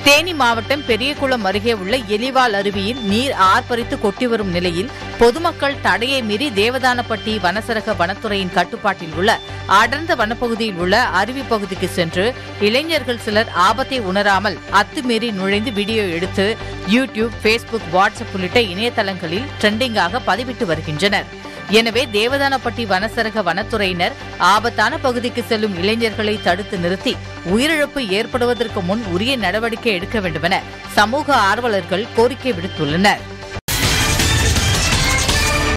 தேனி மாவட்டம் பெரியகுளம் அருகே உள்ள எலிவால் அருவியில் நீர் ஆர்ப்பரித்து கொட்டி வரும் நிலையில் பொதுமக்கள் தடையை மீறி தேவதானப்பட்டி வனசரக வனத்துறையின் கட்டுப்பாட்டில் உள்ள அடர்ந்த வனப்பகுதியில் உள்ள அருவி பகுதிக்கு சென்று இளைஞர்கள் சிலர் ஆபத்தை உணராமல் அத்துமீறி நுழைந்து வீடியோ எடுத்து யூடியூப் ஃபேஸ்புக் வாட்ஸ்அப் உள்ளிட்ட இணையதளங்களில் ட்ரெண்டிங்காக பதிவிட்டு வருகின்றனர் எனவே தேவதானப்பட்டி வனசரக வனத்துறையினர் ஆபத்தான பகுதிக்கு செல்லும் இளைஞர்களை தடுத்து நிறுத்தி உயிரிழப்பு ஏற்படுவதற்கு முன் உரிய நடவடிக்கை எடுக்க வேண்டுமென சமூக ஆர்வலர்கள் கோரிக்கை விடுத்துள்ளனர்